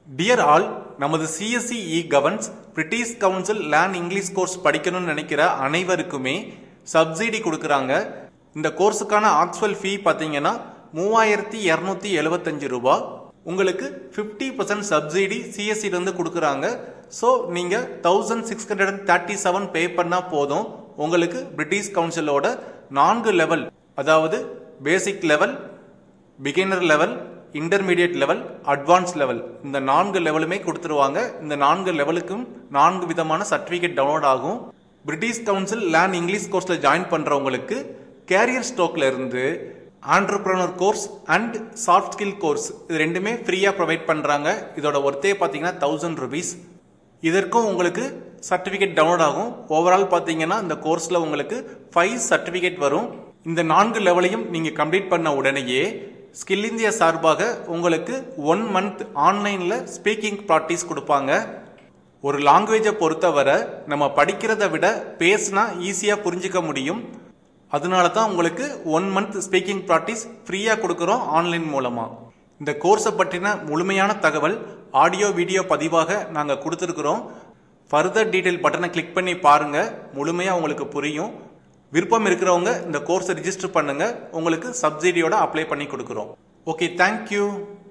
dear all நமது CSC e governance British council learn English course படிக்கணும்னு நினைக்கிற அனைவருக்குமே சப்சிடி கொடுக்குறாங்க இந்த கோர்ஸுக்கான ஆக்சுவல் ஃபீ பார்த்தீங்கன்னா மூவாயிரத்தி இரநூத்தி எழுபத்தஞ்சு ரூபா உங்களுக்கு ஃபிஃப்டி பர்சன்ட் சப்சிடி சிஎஸ்சிலேருந்து கொடுக்குறாங்க ஸோ நீங்கள் thousand six hundred and thirty seven pay பண்ணால் போதும் உங்களுக்கு பிரிட்டிஷ் கவுன்சிலோட நான்கு லெவல் அதாவது basic level beginner level intermediate level advance level இந்த நான்கு லெவலுமே கொடுத்துருவாங்க இந்த நான்கு லெவலுக்கும் நான்கு விதமான சர்டிஃபிகேட் டவுன்லோட் ஆகும் பிரிட்டிஷ் கவுன்சில் லேர்ன் இங்கிலீஷ் கோர்ஸில் ஜாயின் பண்ணுறவங்களுக்கு கேரியர் ஸ்டோக்ல இருந்து entrepreneur course and soft skill course இது ரெண்டுமே ஃப்ரீயாக ப்ரொவைட் பண்ணுறாங்க இதோட ஒர்த்தே பார்த்தீங்கன்னா தௌசண்ட் ருபீஸ் இதற்கும் உங்களுக்கு சர்டிஃபிகேட் டவுன்லோட் ஆகும் ஓவரால் பார்த்தீங்கன்னா இந்த கோர்ஸில் உங்களுக்கு ஃபைவ் சர்டிஃபிகேட் வரும் இந்த நான்கு லெவலையும் நீங்கள் கம்ப்ளீட் பண்ண உடனேயே ஸ்கில் இந்தியா சார்பாக உங்களுக்கு ஒன் மந்த் ஆன்லைனில் ஸ்பீக்கிங் ப்ராக்டிஸ் கொடுப்பாங்க ஒரு லாங்குவேஜை பொறுத்தவரை நம்ம படிக்கிறத விட பேசினா ஈஸியாக புரிஞ்சுக்க முடியும் அதனால தான் உங்களுக்கு ஒன் மந்த் ஸ்பீக்கிங் ப்ராக்டிஸ் ஃப்ரீயாக கொடுக்குறோம் ஆன்லைன் மூலமாக இந்த கோர்ஸை பற்றின முழுமையான தகவல் ஆடியோ வீடியோ பதிவாக நாங்கள் கொடுத்துருக்குறோம் ஃபர்தர் டீட்டெயில் பட்டனை கிளிக் பண்ணி பாருங்கள் முழுமையாக உங்களுக்கு புரியும் விருப்பம் இருக்கிறவங்க இந்த கோர்ஸை ரிஜிஸ்டர் பண்ணுங்க உங்களுக்கு சப்சிடியோட அப்ளை பண்ணி கொடுக்குறோம் ஓகே தேங்க்யூ